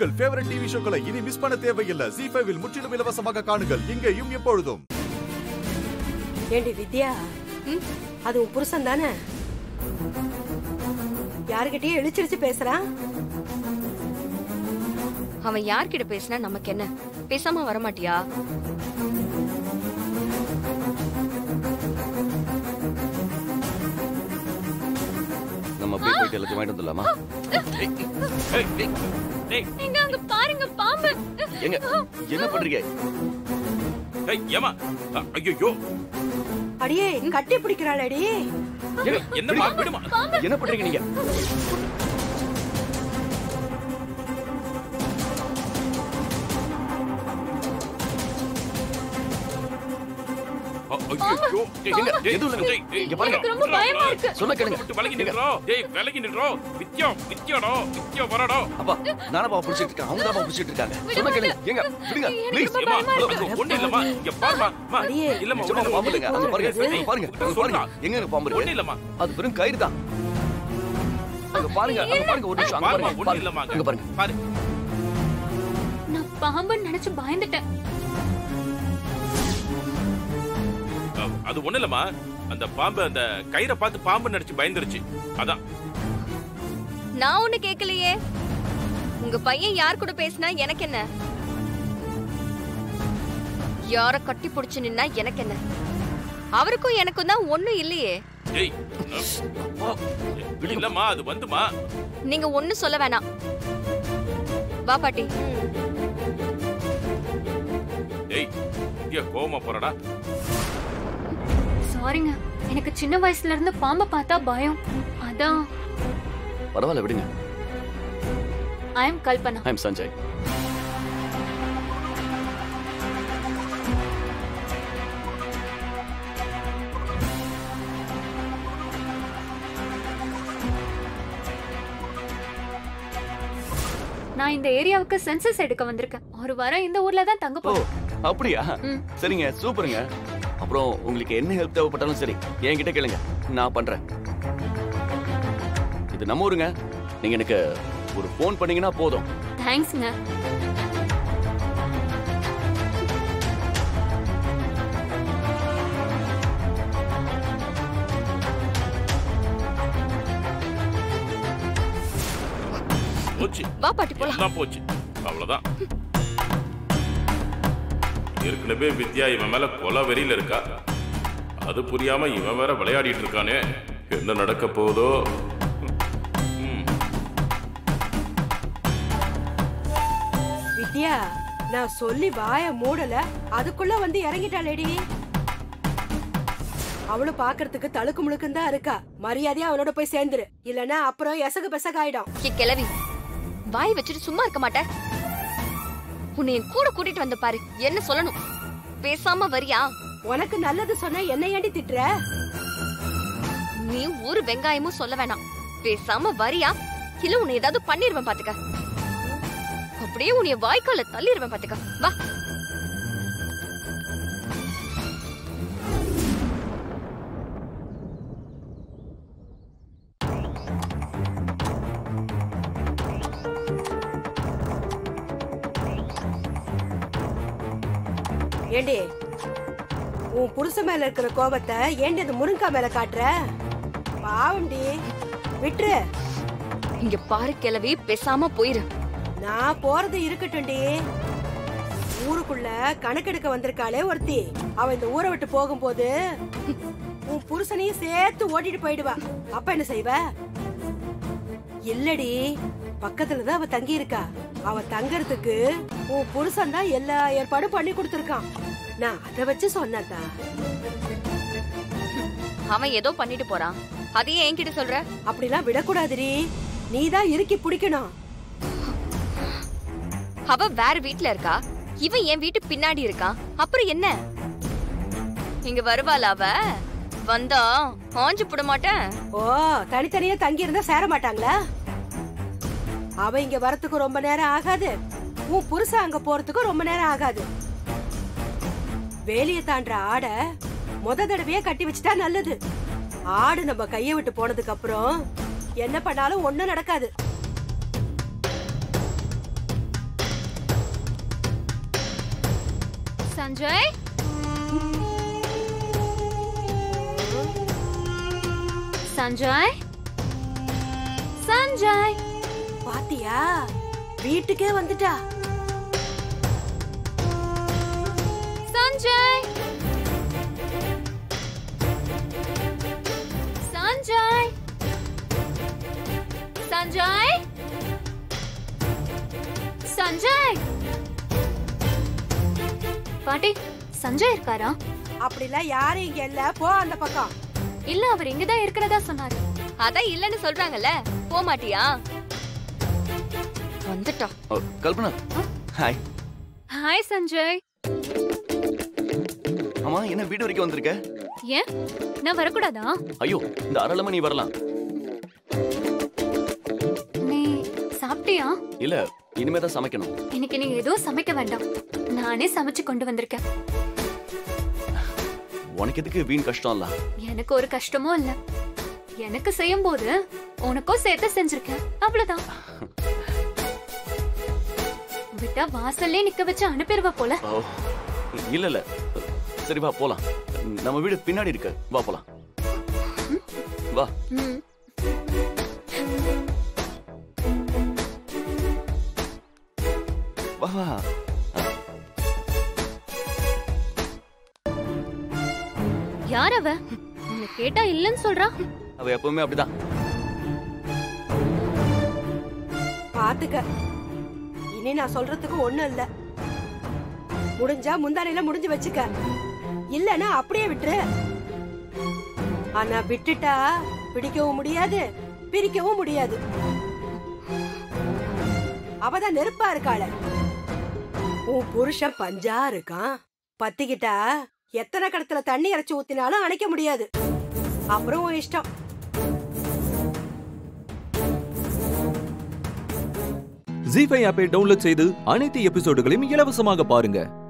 உங்கள் favourite TV ஷோக்களை இனி miss பண்ண தேவையில்லை ஜி ஃபைவில் முற்றிலும் இலவசமாக காணுங்கள் இங்கேயும் எப்பொழுதும் ஏண்டி வித்யா அது உன் புருஷன் தானே யாருகிட்டயும் இழிச்சிருச்சு பேசுறான் அவன் யார்கிட்ட பேசினா நமக்கு என்ன பேசாம வரமாட்டியா நம்ம அப்படியே போயிட்டு எல்லாத்தையும் வாங்கிட்டு வந்துடலாமா ஏய், ஏய், ஏய், எங்க அங்க பாருங்க பாம்பு எங்க என்ன பண்றீங்க ஏய் ஏமா ஐயோ அடியே கட்டி பிடிக்கிறாளடி ஏங்க, என்னம்மா விடுமா என்ன பண்றீங்க நீங்க ஐயோ எங்க, எதுவும் இல்லைங்க. இங்க பாருங்க. எனக்கு ரொம்ப பயமா இருக்கு. சொல்ல கேளுங்க விட்டு விலகி நின்றோம் டேய் விலகி நின்றோம் வித்யா வித்யாடா வித்யா வரடா அப்பா நானா பாப்பா பிடிச்சிட்டு இருக்கேன் அவங்க தான் பிடிச்சிட்டு இருக்காங்க சொல்ல கேளுங்க எங்க விடுங்க ப்ளீஸ் ஏமா ஒண்ணு இல்லம்மா இங்க பாருமா அம்மா, அடியே. இல்லம்மா நிஜமா ஒண்ணு பாம்பு இல்லைங்க அங்க பாருங்க ஏய், அங்க பாருங்க அங்க சொல்றா. பாருங்க எங்க பாம்பு ஒண்ணு இருக்கு இல்லம்மா அது வெறும் கயிறு தான் அங்க பாருங்க அங்க பாருங்க ஒரு நிமிஷம் அங்க பாருமா பாருங்க ஒண்ணு இல்லம்மா பாருங்க. அங்க பாருங்க பாரு நான் பாம்புன்னு நினைச்சு பயந்துட்டேன் அஹ், அது ஒண்ணு இல்லம்மா அந்த பாம்பு அந்த கயிறை பார்த்து பாம்பு நடிச்சு பயந்துருச்சு அதான் நான் ஒண்ணு கேக்கலையே உங்க பையன் யார் கூட பேசினா எனக்கு என்ன யார கட்டி புடிச்சு நின்னா எனக்கு என்ன அவருக்கும் எனக்கும் தான் ஒண்ணும் இல்லையே ஏய் அஹ், இல்லம்மா அது வந்துமா நீங்க ஒண்ணு சொல்ல வேணாம் வா பாட்டி ஏய் வித்யா கோவமா போறடா சாரிங்க எனக்கு சின்ன வயசுல இருந்து பாம்பை பார்த்தா பயம் அதான் பரவாயில்ல விடுங்க I am Kalpana I am Sanjay நான் இந்த ஏரியாவுக்கு சென்சஸ் எடுக்க வந்திருக்கேன் ஒரு வாரம் இந்த ஊர்ல தான் தங்க ஓ போறேன் அப்படியா ம். சரிங்க சூப்பருங்க அப்புறம் உங்களுக்கு என்ன ஹெல்ப் தேவைப்பட்டாலும் சரி என்கிட்ட கேளுங்க நான் பண்றேன் இது நம்ம ஊருங்க நீங்க எனக்கு ஒரு ஃபோன் பண்ணீங்கன்னா போதும் தேங்க்ஸ்ங்க போச்சு வா பாட்டி போலாம் எல்லாம் போச்சு அவ்வளவுதான் ஏற்கனவே வித்யா இவன் மேல கொலை வெறியில இருக்கா அது புரியாம இவன் வேற விளையாடிட்டு இருக்கானே என்ன நடக்க போதோ ம். வித்யா நான் சொல்லி வாய மூடல அதுக்குள்ள வந்து இறங்கிட்டாளேடி அவளும் பாக்குறதுக்கு தழுக்கு முழுக்குன்னு தான் இருக்கா மரியாதையா அவனோட போய் சேர்ந்துரு இல்லனா அப்புறம் எசகு பெசகு ஆயிடும் ஏ கிளவி வாய் வச்சுட்டு சும்மா இருக்க மாட்டேன் உன்னை என் கூட கூட்டிட்டு வந்த பாரு என்ன சொல்லணும் பேசாம வரியா உனக்கு நல்லது சொன்னா என்ன ஏண்டி திட்டுற நீ ஒரு வெங்காயமும் சொல்ல வேணாம் பேசாம வரியா இல்ல உன்னை ஏதாவது பண்ணிருவேன் பாத்துக்க அப்படியே உன்னைய வாய்க்கால தள்ளிடுவேன் பாத்துக்க வா ஏண்டி உன் புருஷன் மேல இருக்கிற கோபத்தை ஏண்டி அந்த முருங்கா மேல காட்டுற பாவம்டி விட்டுரு இங்க பாரு கிளவி பேசாம போயிரு நான் போறது இருக்கட்டும்டி ஊருக்குள்ள கணக்கெடுக்க வந்திருக்காளே ஒருத்தி அவ இந்த ஊரை விட்டு போகும்போது உன் புருஷனையும் சேர்த்து ஓட்டிட்டு போயிடுவா அப்ப என்ன செய்வ இல்லடி பக்கத்துலதான் அவ தங்கி இருக்கா அவ தங்கறதுக்கு உன் புருஷன் தான் எல்லா ஏற்பாடும் பண்ணி கொடுத்திருக்கான் நான் அத வச்சு சொன்னதா அவன் ஏதோ பண்ணிட்டு போறான் அதையே என்கிட்ட சொல்ற அப்படிலாம் விடக்கூடாதுடி நீதான் இறுக்கி பிடிக்கணும் அவ வேற வீட்ல இருக்கா இவன் என் வீட்டு பின்னாடி இருக்கான் அப்புறம் என்ன இங்க வருவாளா அவ வந்தா ஆஞ்சு போட மாட்டேன் ஓ தனித்தனியா தங்கி இருந்தா சேர மாட்டாங்களா அவ இங்க வரத்துக்கு ரொம்ப நேரம் ஆகாது உன் புருஷன் அங்க போறதுக்கு ரொம்ப நேரம் ஆகாது வேலிய தாண்டுற ஆட முத தடவையே கட்டி வச்சுட்டா நல்லது ஆடு நம்ம கைய விட்டு போனதுக்கு அப்புறம் என்ன பண்ணாலும் ஒண்ணும் நடக்காது சஞ்சய் சஞ்சய் சஞ்சய் பாத்தியா வீட்டுக்கே வந்துட்டா சஞ்சய் சஞ்சய் சஞ்சய் சஞ்சய் பாட்டி சஞ்சய் இருக்காரா அப்படிலாம் யாரும் இங்க இல்ல போ அந்த பக்கம் இல்ல அவர் இங்கதான் இருக்கிறதா சொன்னாரு அதான் இல்லன்னு சொல்றாங்கல்ல போக மாட்டியா வந்துட்டா ஓ, கல்பனா ஹாய் ஹாய் சஞ்சய் ஆமா என்ன வீடு வரைக்கும் வந்திருக்க ஏன் நான் வரக்கூடாதா ஐயோ தாராளமா நீ வரலாம் நீ சாப்பிட்டியா இல்ல இனிமே தான் சமைக்கணும் இன்னைக்கு நீ எதுவும் சமைக்க வேண்டாம் நானே சமைச்சு கொண்டு வந்திருக்கேன் உனக்கு எதுக்கு வீண் கஷ்டம் இல்ல எனக்கு ஒரு கஷ்டமும் இல்ல எனக்கு செய்யும் போது உனக்கும் சேர்த்து செஞ்சிருக்கேன் அவ்வளவுதான் விட்டா வாசல்லே நிக்க வச்சு அனுப்பிடுவ போல ஓ இல்ல இல்ல சரி வா போலாம் நம்ம வீடு பின்னாடி இருக்கு வா போலாம் வா ம். வா வா யார் அவ உன்னை கேட்டா இல்லன்னு சொல்றா அவ எப்பவுமே அப்படிதான் பாத்துக்க இனி நான் சொல்றதுக்கு ஒண்ணும் இல்ல முடிஞ்சா முந்தானையில முடிஞ்சு வச்சுக்க இல்லனா அப்படியே விட்டுரு ஆனா விட்டுட்டா பிடிக்கவும் முடியாது பிரிக்கவும் முடியாது அவதான் நெருப்பா இருக்காள உன் புருஷன் பஞ்சா இருக்கான் பத்திக்கிட்டா எத்தனை கடத்துல தண்ணி இறைச்சி ஊத்தினாலும் அணைக்க முடியாது அப்புறம் உன் இஷ்டம் ஜி ஃபைவ் ஆப்பை டவுன்லோட் செய்து அனைத்து எபிசோடுகளையும் இலவசமாக பாருங்க